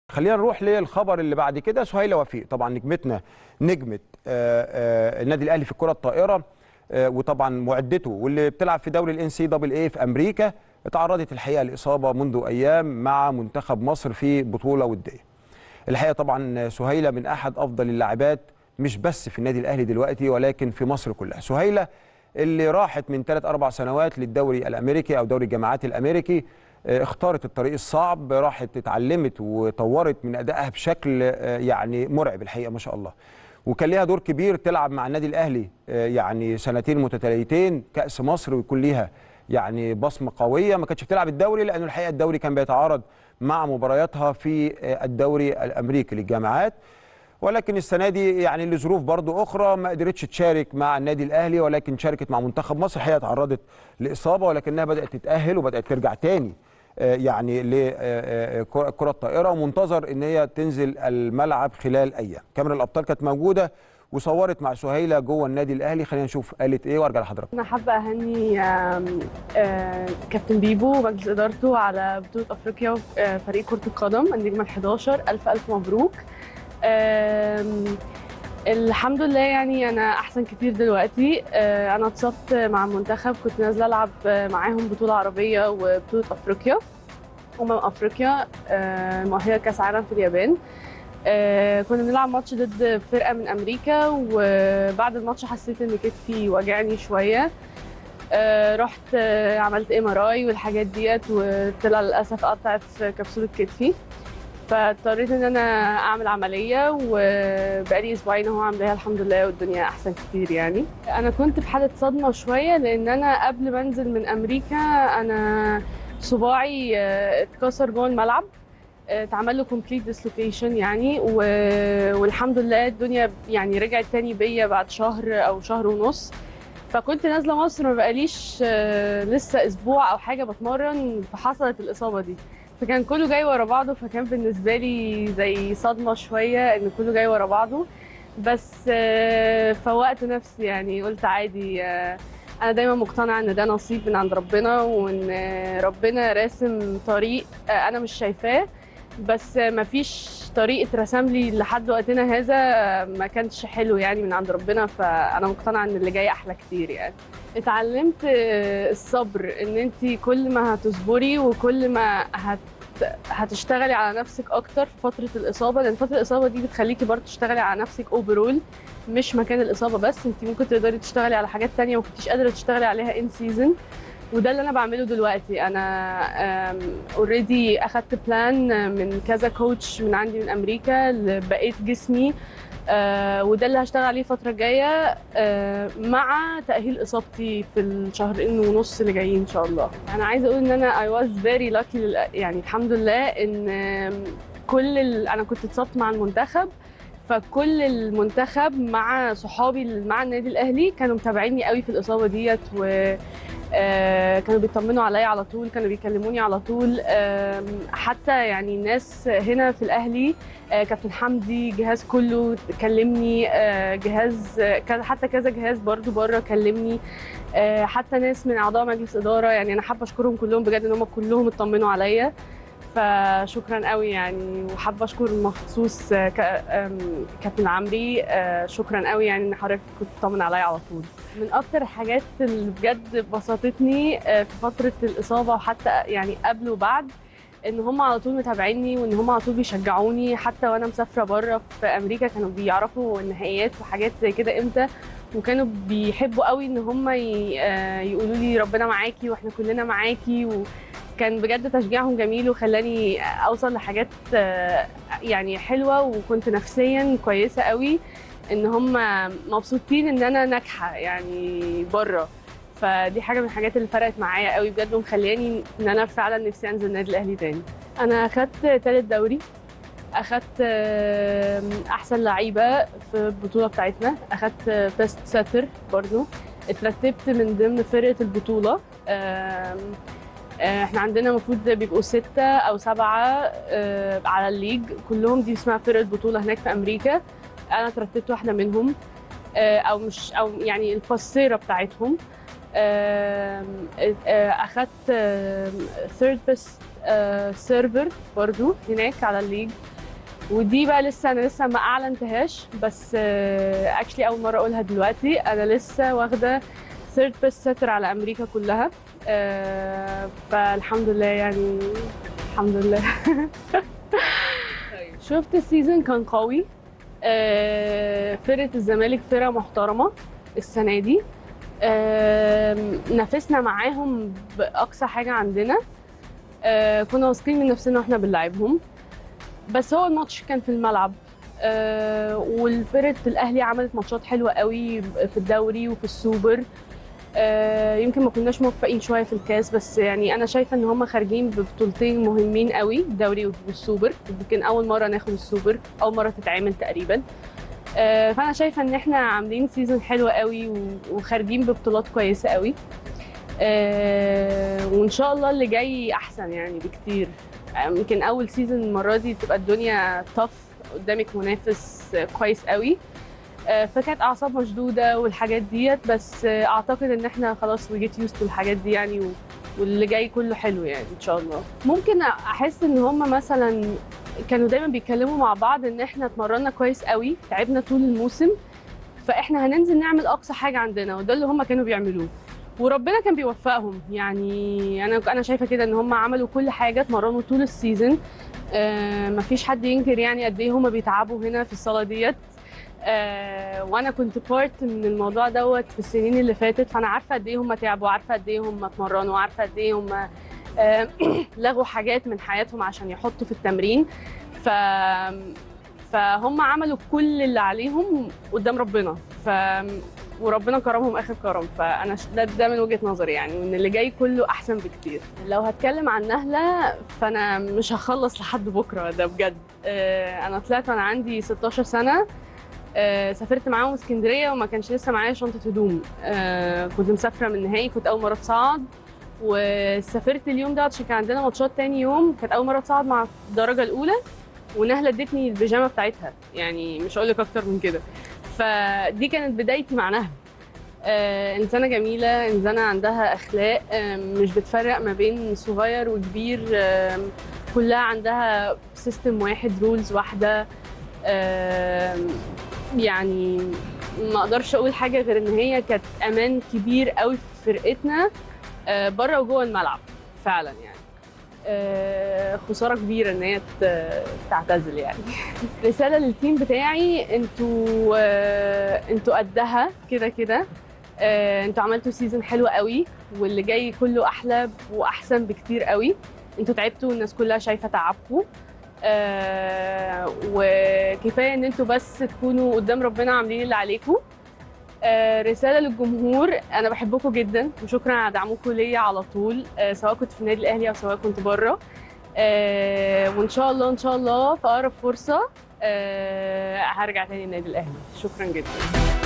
خلينا نروح للخبر اللي بعد كده سهيله وفيق طبعا نجمتنا نجمه آه، آه، النادي الاهلي في الكره الطائره آه، وطبعا معدته واللي بتلعب في دوري الان سي دبل اي في امريكا اتعرضت الحقيقه لاصابه منذ ايام مع منتخب مصر في بطوله وديه. الحقيقه طبعا سهيله من احد افضل اللاعبات مش بس في النادي الاهلي دلوقتي ولكن في مصر كلها. سهيله اللي راحت من ثلاث اربع سنوات للدوري الامريكي او دوري الجامعات الامريكي آه، اختارت الطريق الصعب راحت اتعلمت وطورت من ادائها بشكل آه، يعني مرعب الحقيقه ما شاء الله. وكان ليها دور كبير تلعب مع النادي الاهلي آه، يعني سنتين متتاليتين كاس مصر ويكون ليها يعني بصمه قويه ما كانتش بتلعب الدوري لانه الحقيقه الدوري كان بيتعارض مع مبارياتها في آه، الدوري الامريكي للجامعات ولكن السنه دي يعني لظروف برضو اخرى ما قدرتش تشارك مع النادي الاهلي ولكن شاركت مع منتخب مصر الحقيقه تعرضت لاصابه ولكنها بدات تتاهل وبدات ترجع تاني آه، يعني لكره الطائره ومنتظر ان هي تنزل الملعب خلال ايام كاميرا الابطال كانت موجوده وصورت مع سهيله جوه النادي الاهلي خلينا نشوف قالت ايه وارجع لحضرتك انا حابه اهني آم، آه، كابتن بيبو ومجلس ادارته على بطوله افريقيا آه، فريق كره القدم النجمه ال11 الف الف مبروك آم، الحمد لله يعني انا احسن كتير دلوقتي آه، انا اتصبت مع المنتخب كنت نازله العب آه، معاهم بطوله عربيه وبطوله افريقيا امم افريقيا آه، مؤهله كاس عالم في اليابان آه، كنا بنلعب ماتش ضد فرقه من امريكا وبعد الماتش حسيت ان كتفي وجعني شويه آه، رحت آه، عملت ام ار اي والحاجات ديت وطلع للاسف قطعت في كبسوله كتفي فاضطريت ان انا اعمل عمليه وبقالي اسبوعين اهو عاملاها الحمد لله والدنيا احسن كتير يعني انا كنت في حاله صدمه شويه لان انا قبل ما انزل من امريكا انا صباعي آه، اتكسر جوه الملعب آه، اتعمل له كومبليت ديسلوكيشن يعني و... والحمد لله الدنيا يعني رجعت تاني بيا بعد شهر او شهر ونص فكنت نازله مصر ما بقاليش آه، لسه اسبوع او حاجه بتمرن فحصلت الاصابه دي فكان كله جاي ورا بعضه فكان بالنسبه لي زي صدمه شويه ان كله جاي ورا بعضه بس آه، فوقت نفسي يعني قلت عادي آه، انا دايما مقتنعه ان ده نصيب من عند ربنا وان آه، ربنا راسم طريق آه، انا مش شايفاه بس ما فيش طريق اترسم لي لحد وقتنا هذا آه، ما كانش حلو يعني من عند ربنا فانا مقتنعه ان اللي جاي احلى كتير يعني اتعلمت آه، الصبر ان انت كل ما هتصبري وكل ما هت هتشتغلي على نفسك اكتر في فتره الاصابه لان فتره الاصابه دي بتخليكي برضه تشتغلي على نفسك اوفرول مش مكان الاصابه بس انت ممكن تقدري تشتغلي على حاجات تانية وما كنتيش قادره تشتغلي عليها ان سيزون وده اللي انا بعمله دلوقتي انا اوريدي اخدت بلان من كذا كوتش من عندي من امريكا لبقيه جسمي آه، وده اللي هشتغل عليه الفتره الجايه آه، مع تاهيل اصابتي في الشهرين ونص اللي جايين ان شاء الله انا عايزه اقول ان انا I was very lucky لل- يعني الحمد لله ان آم، كل ال... انا كنت اتصبت مع المنتخب فكل المنتخب مع صحابي اللي مع النادي الاهلي كانوا متابعيني قوي في الاصابه ديت و آه، كانوا بيطمنوا عليا على طول كانوا بيكلموني على طول آم، حتى يعني الناس هنا في الاهلي آه، كابتن حمدي جهاز كله كلمني آه، جهاز آه، كان- حتى كذا جهاز برضو بره كلمني آه، حتى ناس من اعضاء مجلس اداره يعني انا حابه اشكرهم كلهم بجد ان هم كلهم اطمنوا عليا فشكرا قوي يعني وحابه اشكر مخصوص آه، ك- آم، كابتن عمري آه، شكرا قوي يعني ان حضرتك كنت تطمن عليا على طول من اكتر الحاجات اللي بجد بسطتني آه، في فتره الاصابه وحتى يعني قبل وبعد ان هم على طول متابعيني وان هم على طول بيشجعوني حتى وانا مسافره بره في امريكا كانوا بيعرفوا النهائيات وحاجات زي كده امتى وكانوا بيحبوا قوي ان هم ي- آه، يقولوا لي ربنا معاكي واحنا كلنا معاكي وكان بجد تشجيعهم جميل وخلاني اوصل لحاجات آه، يعني حلوه وكنت نفسيا كويسه قوي ان هم مبسوطين ان انا ناجحه يعني بره فدي حاجه من الحاجات اللي فرقت معايا قوي بجد ومخلياني ان انا فعلا نفسي انزل النادي الاهلي تاني انا اخدت تالت دوري اخدت آم، احسن لعيبه في البطوله بتاعتنا اخدت بيست ساتر برضو اترتبت من ضمن فرقه البطوله آم، آه، احنا عندنا المفروض بيبقوا ستة او سبعة آه، على الليج كلهم دي اسمها فرقة بطولة هناك في امريكا انا اترتبت واحدة منهم آه، او مش او يعني البصيرة بتاعتهم آم، آه، اخدت ثيرد بيست سيرفر برضو هناك على الليج ودي بقى لسه انا لسه ما اعلنتهاش بس اكشلي اول مره اقولها دلوقتي انا لسه واخده ثيرد بيست سيتر على امريكا كلها آه، فالحمد لله يعني الحمد لله شفت السيزون كان قوي آه، فرقه الزمالك فرقه محترمه السنه دي آم، نافسنا معاهم باقصى حاجه عندنا آه، كنا واثقين من نفسنا واحنا بنلعبهم بس هو الماتش كان في الملعب آه، والفرقه الاهلي عملت ماتشات حلوه قوي في الدوري وفي السوبر آه، يمكن ما كناش موفقين شويه في الكاس بس يعني انا شايفه ان هم خارجين ببطولتين مهمين قوي الدوري والسوبر يمكن اول مره ناخد السوبر اول مره تتعمل تقريبا آه، فانا شايفه ان احنا عاملين سيزون حلو قوي و- وخارجين ببطولات كويسه قوي آه، وان شاء الله اللي جاي احسن يعني بكتير آه، يمكن اول سيزون المره دي تبقى الدنيا طف قدامك منافس آه، كويس قوي آه، فكانت اعصاب مشدوده والحاجات ديت بس آه، اعتقد ان احنا خلاص وجيت يوست الحاجات دي يعني و- واللي جاي كله حلو يعني ان شاء الله ممكن احس ان هم مثلا كانوا دايما بيتكلموا مع بعض ان احنا اتمرنا كويس قوي تعبنا طول الموسم فاحنا هننزل نعمل اقصى حاجه عندنا وده اللي هم كانوا بيعملوه وربنا كان بيوفقهم يعني انا انا شايفه كده ان هم عملوا كل حاجه اتمرنوا طول السيزون آه مفيش حد ينكر يعني قد ايه هم بيتعبوا هنا في الصاله ديت آه وانا كنت بارت من الموضوع دوت في السنين اللي فاتت فانا عارفه قد ايه هم تعبوا عارفه قد ايه هم اتمرنوا عارفه قد ايه هم آه لغوا حاجات من حياتهم عشان يحطوا في التمرين ف فهم عملوا كل اللي عليهم قدام ربنا ف وربنا كرمهم اخر كرم فانا ش- ده, ده من وجهه نظري يعني وان اللي جاي كله احسن بكتير لو هتكلم عن نهله فانا مش هخلص لحد بكره ده بجد آه، انا طلعت وانا عندي 16 سنه آه، سافرت معاهم اسكندريه وما كانش لسه معايا شنطه هدوم آه، كنت مسافره من النهائي كنت اول مره اتصعد وسافرت اليوم ده عشان كان عندنا ماتشات تاني يوم كانت اول مره اتصعد مع الدرجه الاولى ونهله ادتني البيجامه بتاعتها يعني مش هقول لك اكتر من كده فدي كانت بدايتي مع نهله آه انسانه جميله انسانه عندها اخلاق آه مش بتفرق ما بين صغير وكبير آه كلها عندها سيستم واحد رولز واحده آه يعني ما اقدرش اقول حاجه غير ان هي كانت امان كبير قوي في فرقتنا آه بره وجوه الملعب فعلا يعني آه، خساره كبيره ان هي ت- تعتزل يعني رساله للتيم بتاعي انتوا آه، انتوا قدها كده كده آه، انتوا عملتوا سيزون حلو قوي واللي جاي كله احلى واحسن بكتير قوي انتوا تعبتوا والناس كلها شايفه تعبكم آه، وكفايه ان انتوا بس تكونوا قدام ربنا عاملين اللي عليكم آه، رسالة للجمهور أنا بحبكم جدا وشكرا على دعمكم ليا على طول آه، سواء كنت في النادي الأهلي أو سواء كنت بره آه، وإن شاء الله إن شاء الله في أقرب فرصة آه، هرجع تاني النادي الأهلي شكرا جدا